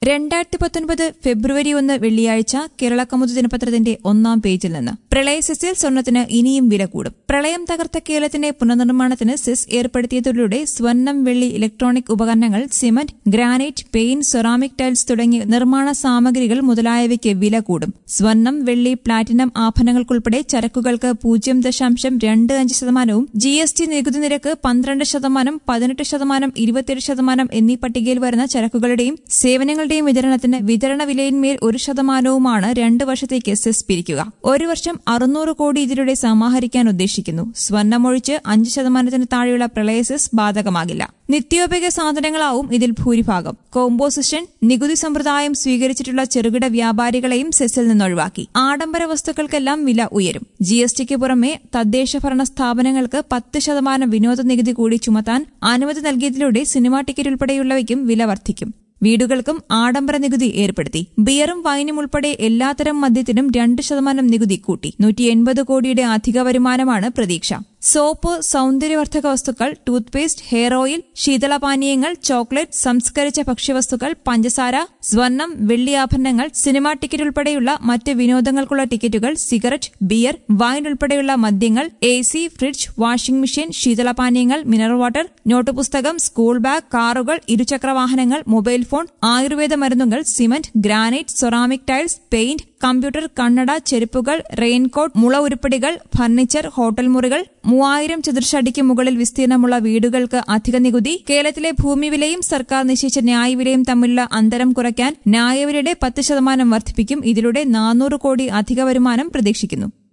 രണ്ടായിരത്തി പത്തൊൻപത് ഫെബ്രുവരി ഒന്ന് വെള്ളിയാഴ്ച കേരള കമുദ് ദിനപത്രത്തിന്റെ ഒന്നാം പേജിൽ നിന്ന് പ്രളയ സെസ്സിൽ സ്വർണത്തിന് ഇനിയും വില കൂടും പ്രളയം തകർത്ത കേരളത്തിന്റെ പുനർനിർമ്മാണത്തിന് സെസ് ഏർപ്പെടുത്തിയതിലൂടെ സ്വർണം വെള്ളി ഇലക്ട്രോണിക് ഉപകരണങ്ങൾ cement granite paint ceramic tiles തുടങ്ങിയ നിർമ്മാണ സാമഗ്രികൾ മുതലായവയ്ക്ക് വില കൂടും സ്വർണം വെള്ളി പ്ലാറ്റിനം ആഭരണങ്ങൾക്കുൾപ്പെടെ ചരക്കുകൾക്ക് പൂജ്യം ദശാംശം രണ്ട് അഞ്ച് ശതമാനവും ജി എസ് ടി നികുതി നിരക്ക് പന്ത്രണ്ട് ശതമാനം പതിനെട്ട് ശതമാനം ഇരുപത്തിയേഴ് ശതമാനം എന്നീ പട്ടികയിൽ വരുന്ന ചരക്കുകളുടെയും സേവനങ്ങളുടെയും വിതരണത്തിന് വിതരണ വിലയിന്മേൽ ഒരു ശതമാനവുമാണ് രണ്ട് വർഷത്തേക്ക് സെസ് പിരിക്കുക ഒരു വർഷം അറുന്നൂറ് കോടി ഇതിലൂടെ സമാഹരിക്കാൻ ഉദ്ദേശിക്കുന്നു സ്വർണ്ണമൊഴിച്ച് അഞ്ച് ശതമാനത്തിന് താഴെയുള്ള പ്രളയ സെസ് ബാധകമാകില്ല നിത്യോപയോഗ സാധനങ്ങളാവും ഇതിൽ ഭൂരിഭാഗം കോമ്പോസിഷൻ നികുതി സമ്പ്രദായം സ്വീകരിച്ചിട്ടുള്ള ചെറുകിട വ്യാപാരികളെയും സെസ്സിൽ നിന്ന് ഒഴിവാക്കി ആഡംബര വസ്തുക്കൾക്കെല്ലാം വില ഉയരും ജി എസ് ടിക്ക് പുറമെ തദ്ദേശ ഭരണ സ്ഥാപനങ്ങൾക്ക് പത്ത് ശതമാനം വിനോദ നികുതി കൂടി ചുമത്താൻ അനുമതി നൽകിയതിലൂടെ സിനിമാ ടിക്കറ്റ് ഉൾപ്പെടെയുള്ളവയ്ക്കും വില വർദ്ധിക്കും വീടുകൾക്കും ആഡംബര നികുതി ഏർപ്പെടുത്തി ബിയറും വൈനും ഉൾപ്പെടെ എല്ലാത്തരം മദ്യത്തിനും രണ്ട് ശതമാനം നികുതി കൂട്ടി നൂറ്റി എൺപത് കോടിയുടെ അധിക വരുമാനമാണ് പ്രതീക്ഷ സോപ്പ് സൌന്ദര്യവർദ്ധക വസ്തുക്കൾ ടൂത്ത്പേസ്റ്റ് ഹെയർ ഓയിൽ ശീതളപാനീയങ്ങൾ ചോക്ലേറ്റ് സംസ്കരിച്ച ഭക്ഷ്യവസ്തുക്കൾ പഞ്ചസാര സ്വർണം വെള്ളി ആഭരണങ്ങൾ സിനിമാ ടിക്കറ്റ് ഉൾപ്പെടെയുള്ള മറ്റ് വിനോദങ്ങൾക്കുള്ള ടിക്കറ്റുകൾ സിഗരറ്റ് ബിയർ വൈൻ ഉൾപ്പെടെയുള്ള മദ്യങ്ങൾ A C fridge washing machine ശീതളപാനീയങ്ങൾ മിനറൽ വാട്ടർ നോട്ട് പുസ്തകം സ്കൂൾ ബാഗ് കാറുകൾ ഇരുചക്രവാഹനങ്ങൾ മൊബൈൽ ഫോൺ ആയുർവേദ മരുന്നുകൾ cement granite ceramic tiles paint computer കണ്ണട ചെരുപ്പുകൾ റെയിൻകോട്ട് മുള ഉരുപ്പടികൾ ഫർണിച്ചർ ഹോട്ടൽ മുറികൾ മൂവായിരം ചതുർഷടിക്ക് മുകളിൽ വിസ്തീർണമുള്ള വീടുകൾക്ക് അധിക നികുതി കേരളത്തിലെ ഭൂമി വിലയും സർക്കാർ നിശ്ചയിച്ച ന്യായവിലയും തമ്മിലുള്ള അന്തരം കുറയ്ക്കാൻ ന്യായവിലയുടെ പത്ത് ശതമാനം വർദ്ധിപ്പിക്കും ഇതിലൂടെ നാനൂറ് കോടി അധിക വരുമാനം പ്രതീക്ഷിക്കുന്നു